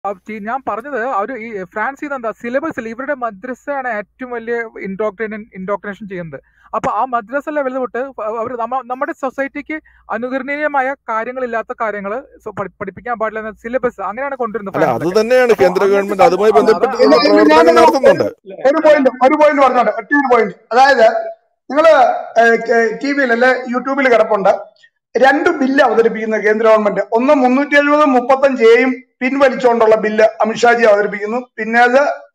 ആ, ചി- ഞാൻ പറഞ്ഞത് അവർ ഈ ഫ്രാൻസിൽ നിന്ന് എന്താ സിലബസിൽ ഇവരുടെ മദ്രസയാണ് ഏറ്റവും വലിയ ഇൻഡോക്ട്രിനേഷൻ ഇൻഡോക്ട്രിനേഷൻ ചെയ്യുന്നത് അപ്പൊ ആ മദ്രസ ലെവൽ തൊട്ട് അവർ നമ്മുടെ സൊസൈറ്റിക്ക് അനുകരണീയമായ കാര്യങ്ങളില്ലാത്ത കാര്യങ്ങൾ പഠിപ്പിക്കാൻ പാടില്ല സിലബസ് അങ്ങനെയാണ് കൊണ്ടുവരുന്നത് അല്ല അത് ഫ്രാൻസിലൊക്കെ തന്നെയാണ് അപ്പൊ കേന്ദ്ര അങ്ങനത്തെ ഗവൺമെന്റ് അതുമായി സംഭവം അത് ബന്ധപ്പെട്ടുള്ള ഇല്ല ഇല്ല പ്രവർത്തനങ്ങൾ ഞാനൊരു ഒരു നടത്തുന്നുണ്ട് ഒരു പോയിന്റ് ഒരു പോയിന്റ് പറഞ്ഞോട്ടെ ഒറ്റ ഒരു പോയിന്റ് അതായത് നിങ്ങള് ടി വിയിൽ അല്ലെ യൂട്യൂബിൽ കിടപ്പുണ്ട് രണ്ട് ബില്ല് അവതരിപ്പിക്കുന്ന കേന്ദ്ര ഗവൺമെന്റ് ഒന്ന് മുന്നൂറ്റി എഴുപത് മുപ്പത്തഞ്ച് എയും പിൻവലിച്ചുകൊണ്ടുള്ള ബില്ല് അമിത്ഷാജി അവതരിപ്പിക്കുന്നു പിന്നെ അത്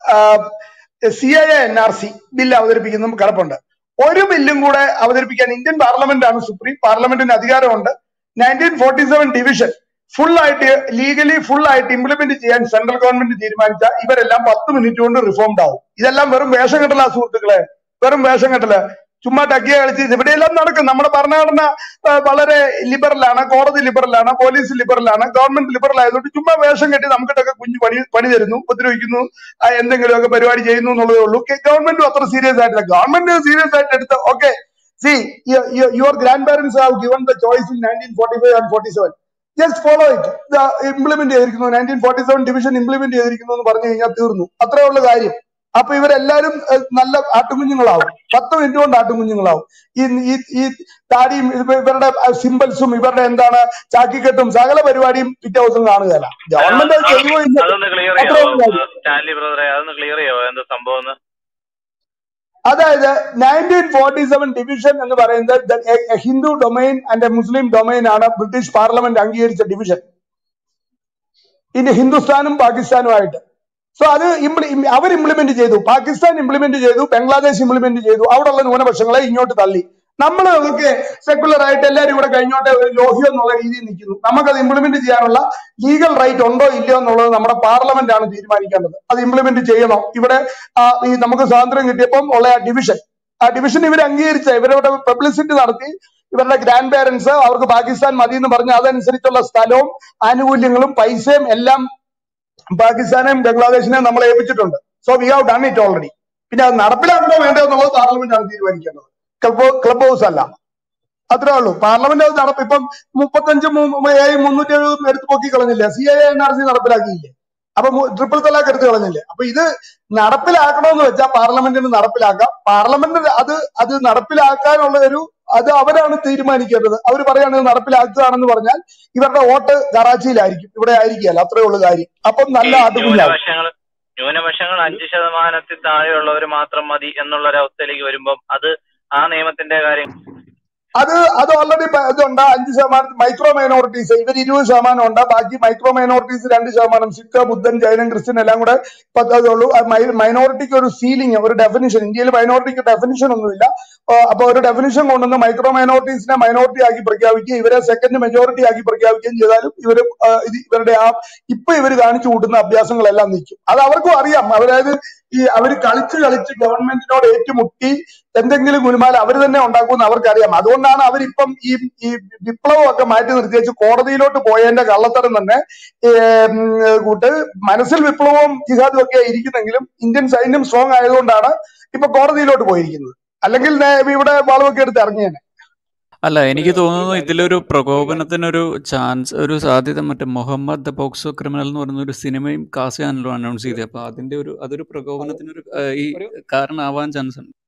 C I N R C bill അവതരിപ്പിക്കുന്നതും കിടപ്പുണ്ട് ഒരു ബില്ലും കൂടെ അവതരിപ്പിക്കാൻ ഇന്ത്യൻ പാർലമെന്റ് ആണ് സുപ്രീം പാർലമെന്റിന് അധികാരമുണ്ട് nineteen forty seven division full ആയിട്ട് ലീഗലി ഫുൾ ആയിട്ട് ഇംപ്ലിമെന്റ് ചെയ്യാൻ സെൻട്രൽ ഗവൺമെന്റ് തീരുമാനിച്ച ഇവരെല്ലാം പത്ത് മിനിറ്റ് കൊണ്ട് റിഫോംഡ് ആവും ഇതെല്ലാം വെറും വേഷം കെട്ടലാ സുഹൃത്തുക്കളെ വെറും വേഷം കെട്ടല് ചുമ്മാ ടക്കിയ കളിച്ച് ഇത് ഇവിടെയെല്ലാം നടക്കും നമ്മുടെ ഭരണഘടന ആ, വളരെ ലിബറലാണ് കോടതി ലിബറലാണ് പോലീസ് ലിബറലാണ് ഗവൺമെന്റ് ലിബറൽ ആയതുകൊണ്ട് ചുമ്മാ വേഷം കെട്ടി നമുക്കിട്ടൊക്കെ കുഞ്ഞു പണി പണി തരുന്നു ഉപദ്രവിക്കുന്നു ആ, എന്തെങ്കിലുമൊക്കെ പരിപാടി ചെയ്യുന്നു എന്നുള്ളതേ ഉള്ളൂ ഗവൺമെന്റും അത്ര സീരിയസ് ആയിട്ടില്ല ഗവൺമെന്റ് സീരിയസ് ആയിട്ട് എടുത്ത് okay see your grandparents have given the choice in nineteen forty five and forty seven just follow it implement ചെയ്തിരിക്കുന്നു nineteen forty seven division implement ചെയ്തിരിക്കുന്നു എന്ന് പറഞ്ഞു കഴിഞ്ഞാൽ തീർന്നു അത്രേ ഉള്ള കാര്യം അപ്പൊ ഇവരെല്ലാരും ഏഹ്, നല്ല ആട്ടുകുഞ്ഞുങ്ങളാവും പത്ത് മിനിറ്റ് കൊണ്ട് ആട്ടുകുഞ്ഞുങ്ങളാവും ഈ ഈ ഈ താടിയും ഇത് ഇവരുടെ സിമ്പിൾസും ഇവരുടെ എന്താണ് ചാക്കിക്കെട്ടും സകല പരിപാടിയും പിറ്റേ ദിവസം കാണുകയല്ല അല്ല ഗവൺമെന്റ് അത് അതൊന്ന് ചെയ്യുമോ ഇല്ല അതൊന്ന് ക്ലിയർ അത്രേ ചെയ്യാവോ ഉള്ള കാര്യം സ്റ്റാൻലി ബ്രദറെ അതൊന്ന് ക്ലിയർ ചെയ്യാവോ എന്താ സംഭവം എന്ന് അതായത് നയൻറ്റീൻ ഫോർട്ടി സെവൻ ഡിവിഷൻ എന്ന് പറയുന്നത് the- a- a Hindu domain and a Muslim domain ആണ് ബ്രിട്ടീഷ് പാർലമെന്റ് അംഗീകരിച്ച ഡിവിഷൻ ഇനി ഹിന്ദുസ്ഥാനും പാകിസ്ഥാനുമായിട്ട് സോ അത് ഇംപ്ലി അവർ ഇംപ്ലിമെന്റ് ചെയ്തു പാകിസ്ഥാൻ ഇംപ്ലിമെന്റ് ചെയ്തു ബംഗ്ലാദേശ് ഇംപ്ലിമെന്റ് ചെയ്തു അവിടെയുള്ള ന്യൂനപക്ഷങ്ങളെ ഇങ്ങോട്ട് തള്ളി നമ്മൾ അതൊക്കെ സെക്കുലർ ആയിട്ട് എല്ലാവരും ഇവിടെ കഴിഞ്ഞോട്ടെ ഒരു ലോഹ്യം എന്നുള്ള രീതിയിൽ നിൽക്കുന്നു നമുക്കത് ഇംപ്ലിമെന്റ് ചെയ്യാനുള്ള ലീഗൽ റൈറ്റ് ഉണ്ടോ ഇല്ലയോ എന്നുള്ളത് നമ്മുടെ പാർലമെന്റ് ആണ് തീരുമാനിക്കേണ്ടത് അത് ഇംപ്ലിമെന്റ് ചെയ്യണോ ഇവിടെ ആ, ഈ നമുക്ക് സ്വാതന്ത്ര്യം കിട്ടിയപ്പം ഉള്ള ആ ഡിവിഷൻ ആ ഡിവിഷൻ ഇവർ അംഗീകരിച്ച ഇവരുടെ പബ്ലിസിറ്റി നടത്തി ഇവരുടെ ഗ്രാൻഡ് പേരൻസ് അവർക്ക് പാകിസ്ഥാൻ മതി എന്ന് പറഞ്ഞ് അതനുസരിച്ചുള്ള സ്ഥലവും ആനുകൂല്യങ്ങളും പൈസയും എല്ലാം പാകിസ്ഥാനെയും ബംഗ്ലാദേശിനെയും നമ്മൾ ഏൽപ്പിച്ചിട്ടുണ്ട് so we have done it already പിന്നെ അത് നടപ്പിലാക്കണോ വേണ്ടോ എന്നുള്ളത് പാർലമെന്റ് ആണ് തീരുമാനിക്കേണ്ടത് ക്ലബ് ക്ലബ് ഹൗസ് അല്ല അത്രേ ഉള്ളൂ പാർലമെന്റ് അത് നടപ്പ് ഇപ്പം മുപ്പത്തഞ്ച് മുന്നൂറ്റി എഴുപതും എടുത്ത് പൊക്കി കളഞ്ഞില്ലേ C I N R C നടപ്പിലാക്കിയില്ലേ അപ്പൊ ട്രിപ്പിൾ തലാക്ക് എടുത്ത് കളഞ്ഞില്ലേ അപ്പൊ ഇത് നടപ്പിലാക്കണമെന്ന് വെച്ചാൽ പാർലമെന്റിന് നടപ്പിലാക്കാം പാർലമെന്റ് അത് അത് നടപ്പിലാക്കാനുള്ള ഒരു അത് അവരാണ് തീരുമാനിക്കേണ്ടത് അവർ പറയാണ് ഇത് നടപ്പിലാക്കുകയാണെന്ന് പറഞ്ഞാൽ ഇവരുടെ വോട്ട് കറാച്ചിയിലായിരിക്കും ഇവിടെ ആയിരിക്കുകയല്ല അത്രേ ഉള്ളൂ കാര്യം അപ്പം ഈ നല്ല ആട്ടുകുഞ്ഞാവും ന്യൂനപക്ഷങ്ങൾ ന്യൂനപക്ഷങ്ങൾ അഞ്ച് ശതമാനത്തിൽ താഴെയുള്ളവർ മാത്രം മതി എന്നുള്ള ഒരു അവസ്ഥയിലേക്ക് വരുമ്പം അത് ആ നിയമത്തിന്റെ കാര്യം അത് അത് ഓൾറെഡി ഇതുണ്ട് അഞ്ച് ശതമാനം മൈക്രോ മൈനോറിറ്റീസ് ഇവർ ഇരുപത് ശതമാനം ഉണ്ട് ബാക്കി മൈക്രോ മൈനോറിറ്റീസ് രണ്ട് ശതമാനം സിഖ് ബുദ്ധൻ ജൈനൻ ക്രിസ്ത്യൻ എല്ലാം കൂടെ പത്തതേ ഉള്ളൂ മൈനോറിറ്റിക്ക് ഒരു സീലിംഗ് ഒരു ഡെഫിനിഷൻ ഇന്ത്യയിൽ മൈനോറിറ്റിക്ക് ഡെഫിനിഷൻ ഒന്നുമില്ല ആ, അപ്പൊ ഒരു ഡെഫിനിഷൻ കൊണ്ടുവന്ന് മൈക്രോ മൈനോറിറ്റീസിനെ മൈനോറിറ്റി ആക്കി പ്രഖ്യാപിക്കുകയും ഇവരെ സെക്കൻഡ് മെജോറിറ്റി ആക്കി പ്രഖ്യാപിക്കുകയും ചെയ്താലും ഇവര് ആ, ഇത് ഇവരുടെ ആ ഇപ്പൊ ഇവർ കാണിച്ചു കൂട്ടുന്ന അഭ്യാസങ്ങളെല്ലാം നിൽക്കും അത് അവർക്കും അറിയാം അവരത് ഈ അവർ കളിച്ച് കളിച്ച് ഗവൺമെന്റിനോട് ഏറ്റുമുട്ടി എന്തെങ്കിലും ഗുലുമാല അവർ തന്നെ ഉണ്ടാക്കുമെന്ന് അവർക്കറിയാം അതുകൊണ്ടാണ് അവരിപ്പം ഈ ഈ വിപ്ലവമൊക്കെ മാറ്റി നിർത്തിവെച്ച് കോടതിയിലോട്ട് പോയതിന്റെ കള്ളത്തരം തന്നെ ഏം, കൂട്ട് മനസ്സിൽ വിപ്ലവവും ജിഹാദും ഒക്കെ ഇരിക്കുന്നെങ്കിലും ഇന്ത്യൻ സൈന്യം സ്ട്രോങ് ആയതുകൊണ്ടാണ് ഇപ്പൊ കോടതിയിലോട്ട് പോയിരിക്കുന്നത് അല്ലെങ്കിൽ നേ- ഇവിടെ വളവൊക്കെ എടുത്ത് ഇറങ്ങിയേനെ അല്ല എനിക്ക് തോന്നുന്നു ഇതിലൊരു പ്രകോപനത്തിനൊരു ചാൻസ് ഒരു സാധ്യത മറ്റേ മുഹമ്മദ് ദ ബോക്സോ ക്രിമിനൽ എന്ന് പറയുന്ന ഒരു സിനിമയും കാസിയാണല്ലോ അനൗൺസ് ചെയ്തത് അപ്പൊ അതിന്റെ ഒരു അതൊരു പ്രകോപനത്തിനൊരു ആ, ഈ ഒരു കാരണമാവാൻ ചാൻസ് ഉണ്ട്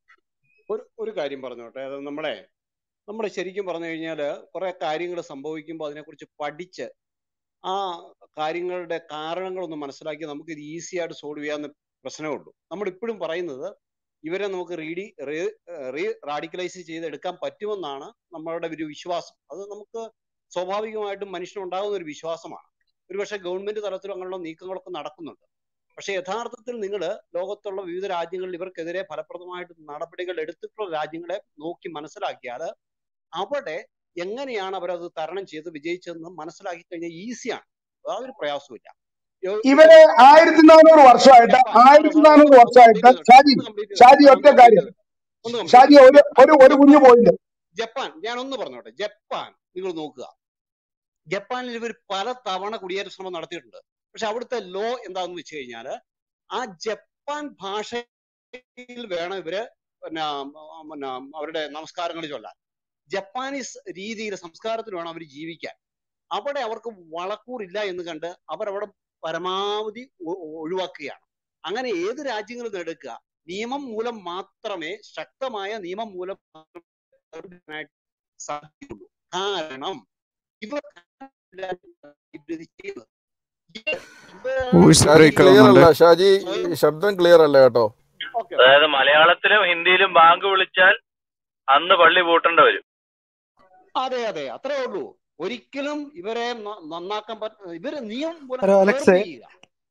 ഒരു ഒരു കാര്യം പറഞ്ഞോട്ടെ അത് നമ്മളെ നമ്മൾ ശരിക്കും പറഞ്ഞു കഴിഞ്ഞാൽ കുറെ കാര്യങ്ങൾ സംഭവിക്കുമ്പോൾ അതിനെക്കുറിച്ച് പഠിച്ച് ആ കാര്യങ്ങളുടെ കാരണങ്ങളൊന്ന് മനസ്സിലാക്കി നമുക്ക് ഇത് ഈസി ആയിട്ട് സോൾവ് ചെയ്യാവുന്ന പ്രശ്നമേ ഉള്ളൂ നമ്മൾ ഇപ്പോഴും പറയുന്നത് ഇവരെ നമുക്ക് റീഡി റീ റാഡിക്കലൈസ് ചെയ്തെടുക്കാൻ പറ്റുമെന്നാണ് നമ്മളുടെ ഒരു വിശ്വാസം അത് നമുക്ക് സ്വാഭാവികമായിട്ടും മനുഷ്യനുണ്ടാകുന്ന ഒരു വിശ്വാസമാണ് ഒരുപക്ഷെ ഗവൺമെന്റ് തലത്തിലും അങ്ങനെയുള്ള നീക്കങ്ങളൊക്കെ നടക്കുന്നുണ്ട് പക്ഷെ യഥാർത്ഥത്തിൽ നിങ്ങൾ ലോകത്തുള്ള വിവിധ രാജ്യങ്ങളിൽ ഇവർക്കെതിരെ ഫലപ്രദമായിട്ട് നടപടികൾ എടുത്തിട്ടുള്ള രാജ്യങ്ങളെ നോക്കി മനസ്സിലാക്കിയാൽ അവിടെ എങ്ങനെയാണ് അവരത് തരണം ചെയ്ത് വിജയിച്ചതെന്ന് മനസ്സിലാക്കി കഴിഞ്ഞാൽ ഈസിയാണ് യാതൊരു പ്രയാസവുമില്ല യോ- ഇപ്പൊ ഇവര് ആയിരത്തി നാനൂറ് വർഷമായിട്ട് ജപ്പാൻ ആയിരത്തി വളരെ നാനൂറ് ഒന്ന് വർഷമായിട്ട് കംപ്ലീറ്റ് ചെയ്തോട്ടെ ഷാജി ഒന്ന് കംപ്ലീറ്റ് ചെയ്തോട്ടെ ഷാജി ഒന്ന് ഒറ്റ കംപ്ലീറ്റ് കാര്യം ചെയ്തോട്ടെ ഒന്ന് കംപ്ലീറ്റ് ഷാജി ചെയ്തോട്ടെ ഒരു ഒരു ഒരു കുഞ്ഞു ജപ്പാൻ പോയിന്റ് ജപ്പാൻ ഞാൻ ഒന്ന് പറഞ്ഞോട്ടെ ജപ്പാൻ നിങ്ങൾ നോക്കുക ജപ്പാനിൽ ഇവർ പല തവണ കുടിയേറ്റ ശ്രമം നടത്തിയിട്ടുണ്ട് പക്ഷെ അവിടുത്തെ ലോ എന്താന്ന് വെച്ച് കഴിഞ്ഞാൽ ആ ജപ്പാൻ ഭാഷയിൽ വേണം ഇവര് പിന്നെ ആ, പിന്നെ അവരുടെ നമസ്കാരങ്ങൾ ചൊല്ലാൻ ജപ്പാനീസ് രീതിയിൽ സംസ്കാരത്തിൽ വേണം അവർ ജീവിക്കാൻ അവിടെ അവർക്ക് വളക്കൂറില്ല എന്ന് കണ്ട് അവരവിടെ പരമാവധി ഒ- ഒഴിവാക്കുകയാണ് അങ്ങനെ ഏത് രാജ്യങ്ങളും എടുക്കുക നിയമം മൂലം മാത്രമേ ശക്തമായ നിയമം മൂലം മാത്രമേ നേരിടാനായിട്ട് സാധിക്കുള്ളൂ കാരണം ഇവർ ഇത് ചെയ്യുന്നത്. ഇത് ഇവരാണ് വോയിസ് ഷാജി ബ്രേക്ക് ക്ലിയർ ആവുന്നുണ്ട് അല്ല ഷാജി സ്വയം ഈ ശബ്ദം ക്ലിയർ അല്ല കേട്ടോ ഓക്കെ അതായത് മലയാളത്തിലും ഹിന്ദിയിലും ബാങ്ക് വിളിച്ചാൽ അന്ന് പള്ളി പൂട്ടേണ്ട വരും അതെ അതെ അത്രേ ഉള്ളൂ ഒരിക്കലും ഇവരെ ന- നന്നാക്കാൻ പറ്റ ഇവര് നിയമം മൂലം ഹലോ കർവ് അലക്സേ ചെയ്യുക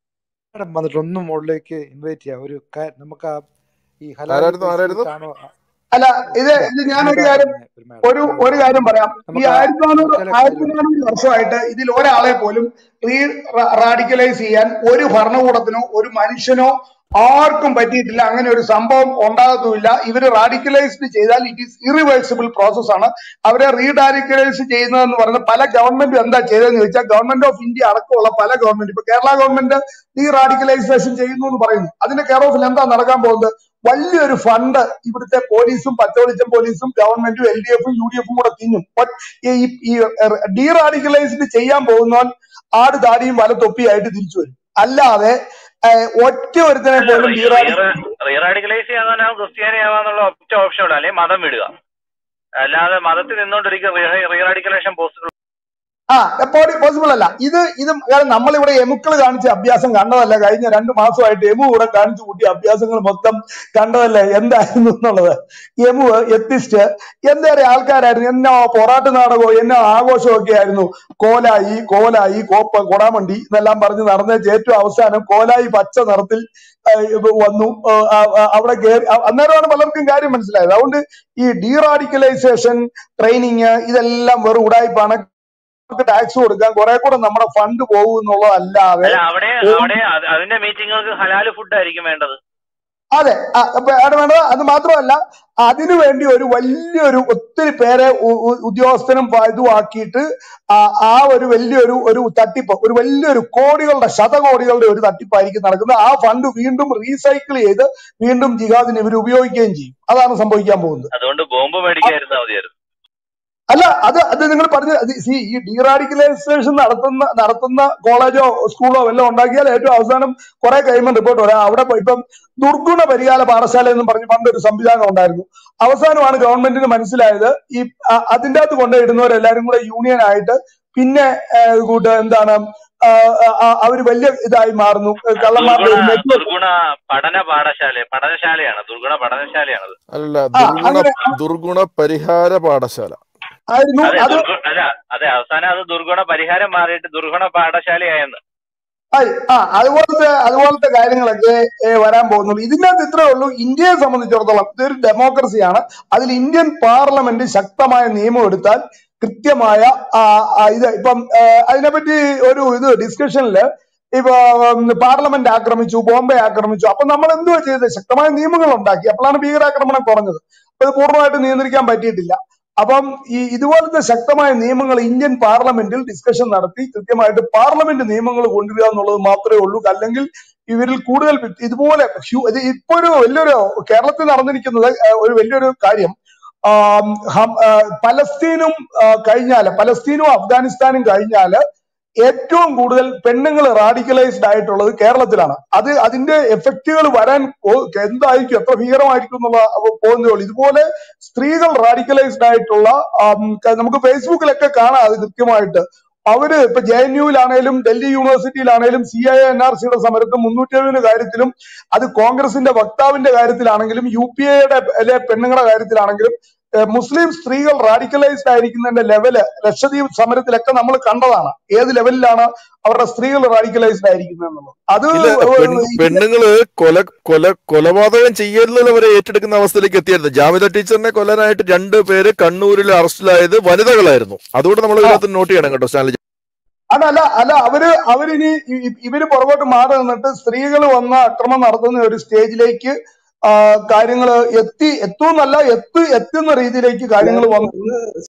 മാഡം വന്നിട്ട് ഒന്നും മുകളിലേക്ക് ഇൻവൈറ്റ് ചെയ്യാം ഒരു കാ- നമുക്ക് ആ ഈ ഹലാൽ ആരായിരുന്നു ബേസിൽ ആരായിരുന്നു കാണോ അല്ല ഇത് ഇത് ഞാനൊരു കാര്യം ഒരു മാഡം ഒരു ഒരു കാര്യം പറയാം ഈ നമുക്ക് ആ ആയിരത്തി നാനൂറ് ചില ആയിരത്തി കാര്യം നാനൂറ് വർഷമായിട്ട് ഇതിൽ ഒരാളെ പോലും റീ റാഡിക്കലൈസ് ചെയ്യാൻ ഒരു ഭരണകൂടത്തിനോ ഒരു മനുഷ്യനോ ആർക്കും പറ്റിയിട്ടില്ല അങ്ങനെ ഒരു സംഭവം ഉണ്ടാകത്തുമില്ല ഇവർ റാഡിക്കലൈസ്ഡ് ചെയ്താൽ ഇറ്റ് ഈസ് ഇറിവേഴ്സിബിൾ പ്രോസസ് ആണ് അവരെ റീഡാഡിക്കലൈസ് ചെയ്യുന്നതെന്ന് പറയുന്നത് പല ഗവൺമെന്റും എന്താ ചെയ്തതെന്ന് ചോദിച്ചാൽ ഗവൺമെന്റ് ഓഫ് ഇന്ത്യ അടക്കമുള്ള പല ഗവൺമെന്റ് ഇപ്പൊ കേരള ഗവൺമെന്റ് ഡീ റാഡിക്കലൈസേഷൻ ചെയ്യുന്നു എന്ന് പറയുന്നു അതിന്റെ കെയർ ഓഫിൽ എന്താ നടക്കാൻ പോകുന്നത് വലിയൊരു ഫണ്ട് ഇവിടുത്തെ പോലീസും പച്ചവെളിച്ചം പോലീസും ഗവൺമെന്റും എൽ ഡി എഫും യു ഡി എഫും കൂടെ തിന്നും ഒറ്റ- ഈ ഈ ഡീ റാഡിക്കലൈസ്ഡ് ചെയ്യാൻ പോകുന്നവൻ ആട് താടിയും വല തൊപ്പിയായിട്ട് തിരിച്ചു വരും അല്ലാതെ ഏഹ്, ഒറ്റ ഒരുത്തനെ അല്ല പോലും ഡീ റാഡി റീറാഡിക്കലൈസ് ചെയ്യാൻ ക്രിസ്ത്യാനി ആവാന്നുള്ള ഒറ്റ ഓപ്ഷൻ ഉള്ളു അല്ലെങ്കിൽ മതം വിടുക അല്ലാതെ മതത്തിൽ നിന്നുകൊണ്ടിരിക്കുന്ന റീറാഡിക്കലേഷൻ പോസിബിൾ ആ പോസിബിൾ അല്ല ഇത് ഇത് കാരണം നമ്മളിവിടെ എമുക്കൾ കാണിച്ച അഭ്യാസം കണ്ടതല്ല കഴിഞ്ഞ രണ്ടു മാസമായിട്ട് എമു ഇവിടെ കാണിച്ചു കൂട്ടിയ അഭ്യാസങ്ങൾ മൊത്തം കണ്ടതല്ലേ എന്തായിരുന്നു എന്നുള്ളത് എമു എത്തിസ്റ്റ് എന്തേറെ ആൾക്കാരായിരുന്നു എന്നോ പൊറാട്ട് നാടകവും എന്നോ ആഘോഷവും ഒക്കെ ആയിരുന്നു കോലായി കോലായി കോപ്പ കൊടാമണ്ടി എന്നെല്ലാം പറഞ്ഞ് നടന്നേച്ച് ഏറ്റവും അവസാനം കോലായി പച്ച നിറത്തിൽ ആ, ഇത് വന്നു ആ, ആ, ആ, അവിടെ കയറി അ- അന്നേരമാണ് പലർക്കും കാര്യം മനസ്സിലായത് അതുകൊണ്ട് ഈ ഡീറാഡിക്കലൈസേഷൻ ട്രെയിനിങ് ഇതെല്ലാം വെറും ഉടായ്പാണ് അവർക്ക് ടാക്സ് കൊടുക്കാൻ കുറെ കൂടെ നമ്മുടെ ഫണ്ട് പോകും എന്നുള്ളതല്ലാതെ അല്ല അവിടെ ഒരു അവിടെ അത് അതിന്റെ മീറ്റിങ്ങുകൾക്ക് ഹലാല് ഫുഡ് ആയിരിക്കും വേണ്ടത് അതെ ആ, അപ്പൊ ആണ് വേണ്ടത് അത് മാത്രമല്ല അതിനു വേണ്ടി ഒരു വലിയൊരു ഒത്തിരി പേരെ ഉ- ഉ- ഉദ്യോഗസ്ഥനും പ- ഇതും ആക്കിയിട്ട് ആ ആ ഒരു വലിയൊരു ഒരു തട്ടിപ്പ് ഒരു വലിയൊരു കോടികളുടെ ശതകോടികളുടെ ഒരു തട്ടിപ്പായിരിക്കും നടക്കുന്നത് ആ ഫണ്ട് വീണ്ടും റീസൈക്കിൾ ചെയ്ത് വീണ്ടും ജിഹാദിന് ഇവർ ഉപയോഗിക്കുകയും ചെയ്യും അതാണ് സംഭവിക്കാൻ പോകുന്നത് അതുകൊണ്ട് ബോംബ് മേടിക്കാതിരുന്നാൽ മതിയായിരുന്നു അല്ല അത് അത് നിങ്ങൾ പറഞ്ഞ സി ഈ ഡീറാഡിക്കലൈസേഷൻ നടത്തുന്ന നടത്തുന്ന കോളേജോ സ്കൂളോ വല്ലതും ഉണ്ടാക്കിയാൽ ഏറ്റവും അവസാനം കുറെ കഴിയുമ്പോൾ റിപ്പോർട്ട് വരാം അവിടെ പോയി ഇപ്പം ദുർഗുണ പരിഹാര പാഠശാല എന്ന് പറഞ്ഞ് പണ്ടൊരു സംവിധാനം ഉണ്ടായിരുന്നു അവസാനമാണ് ഗവൺമെന്റിന് മനസ്സിലായത് ഈ അ- അതിന്റെ അകത്ത് കൊണ്ടുപോയിടുന്നവരെല്ലാരും കൂടെ യൂണിയൻ ആയിട്ട് പിന്നെ ഏഹ്, കൂട്ട് എന്താണ് ആ, ആ, അവർ വലിയ ഇതായി മാറുന്നു കള്ളന്മാരുടെ ദുർഗുണ ഒരു നെറ്റ്വർക്ക് ദുർഗുണ പഠന പാഠശാല പഠനശാലയാണ് ദുർഗുണ പഠനശാലയാണത് അല്ല ആ ദുർഗുണ അങ്ങനെ ദുർഗുണ പരിഹാര പാഠശാല ആയിരുന്നു അതെ അത് ദുർഗുണ അല്ല അതെ അവസാനം അത് ദുർഗുണ പരിഹാരം മാറിയിട്ട് ദുർഗുണ പാഠശാലയായെന്ന് ആയി. ആ അതുപോലത്തെ അതുപോലത്തെ കാര്യങ്ങളൊക്കെ ഏ, വരാൻ പോകുന്നുള്ളൂ ഇതിനകത്ത് ഇത്രേ ഉള്ളൂ ഇന്ത്യയെ സംബന്ധിച്ചിടത്തോളം ഇതൊരു ഡെമോക്രസിയാണ് അതിൽ ഇന്ത്യൻ പാർലമെന്റ് ശക്തമായ നിയമം എടുത്താൽ കൃത്യമായ ആ, ആ, ഇത് ഇപ്പം ഏ, അതിനെപ്പറ്റി ഒരു ഇത് ഡിസ്കഷനിൽ ഇപ്പൊ ഉം, പാർലമെന്റ് ആക്രമിച്ചു ബോംബെ ആക്രമിച്ചു അപ്പൊ നമ്മൾ എന്തുവാ ചെയ്തത് ശക്തമായ നിയമങ്ങൾ ഉണ്ടാക്കി അപ്പോഴാണ് ഭീകരാക്രമണം കുറഞ്ഞത് അപ്പൊ ഇത് പൂർണ്ണമായിട്ട് നിയന്ത്രിക്കാൻ പറ്റിയിട്ടില്ല അപ്പം ഈ ഇതുപോലത്തെ ശക്തമായ നിയമങ്ങൾ ഇന്ത്യൻ പാർലമെന്റിൽ ഡിസ്കഷൻ നടത്തി കൃത്യമായിട്ട് പാർലമെന്റ് നിയമങ്ങൾ കൊണ്ടുവരിക എന്നുള്ളത് മാത്രമേ ഉള്ളൂ അല്ലെങ്കിൽ ഇവരിൽ കൂടുതൽ വി- ഇതുപോലെ ഹ്യൂ- ഇത് ഇപ്പൊ ഒരു വലിയൊരു കേരളത്തിൽ നടന്നിരിക്കുന്നത് ഏഹ്, ഒരു വലിയൊരു കാര്യം ആം, ഹം- ആ, പലസ്തീനും ആ, കഴിഞ്ഞാല് പലസ്തീനും അഫ്ഗാനിസ്ഥാനും കഴിഞ്ഞാല് ഏറ്റവും കൂടുതൽ പെണ്ണുങ്ങൾ റാഡിക്കലൈസ്ഡ് ആയിട്ടുള്ളത് കേരളത്തിലാണ് അത് അതിന്റെ എഫക്റ്റുകൾ വരാൻ പോ- എന്തായിരിക്കും എത്ര ഭീകരമായിരിക്കും എന്നുള്ള അവ- പോകുന്നതേ ഉള്ളൂ ഇതുപോലെ സ്ത്രീകൾ റാഡിക്കലൈസ്ഡ് ആയിട്ടുള്ള ആം, ക- നമുക്ക് ഫേസ്ബുക്കിലൊക്കെ കാണാം അത് കൃത്യമായിട്ട് അവര് ഇപ്പൊ ജെ എൻ യുവിലാണേലും ഡൽഹി യൂണിവേഴ്സിറ്റിയിലാണേലും സി ഐ എൻ ആർ സിയുടെ സമരത്തും മുന്നൂറ്റി എഴുപതിന്റെ കാര്യത്തിലും അത് കോൺഗ്രസിന്റെ വക്താവിന്റെ കാര്യത്തിലാണെങ്കിലും യു പി എയുടെ പെണ്ണുങ്ങളുടെ കാര്യത്തിലാണെങ്കിലും ഏഹ് മുസ്ലിം സ്ത്രീകൾ റാഡിക്കലൈസ്ഡ് ആയിരിക്കുന്നതിന്റെ ലെവല് ലക്ഷദ്വീപ് സമരത്തിലൊക്കെ നമ്മൾ കണ്ടതാണ് ഏത് ലെവലിലാണ് അവരുടെ സ്ത്രീകൾ റാഡിക്കലൈസ്ഡ് ആയിരിക്കുന്നത് എന്നുള്ളത് അത് ഇല്ല പെൺ ഏഹ് പെണ്ണുങ്ങള് കൊല കൊല കൊലപാതകം ചെയ്യരുതെന്ന് വരെ ഏറ്റെടുക്കുന്ന അവസ്ഥയിലേക്ക് എത്തിയായിരുന്നു ജാമിദ ടീച്ചറിനെ കൊല്ലാനായിട്ട് രണ്ട് പേര് കണ്ണൂരിൽ അറസ്റ്റിലായത് വനിതകളായിരുന്നു അതുകൊണ്ട് നമ്മൾ ആ ഇതിനകത്ത് നോട്ട് ചെയ്യണം കേട്ടോ സ്റ്റാൻലി അതല്ല അല്ല അവര് അവരിനി ഇ- ഇ- ഇവര് പുറകോട്ട് മാറി നിന്നിട്ട് സ്ത്രീകൾ വന്ന അക്രമം നടത്തുന്ന ഒരു സ്റ്റേജിലേക്ക് കാര്യങ്ങൾ എത്തി എത്തുമെന്നല്ല എത്തി എത്തുന്ന രീതിയിലേക്ക് കാര്യങ്ങൾ വന്നു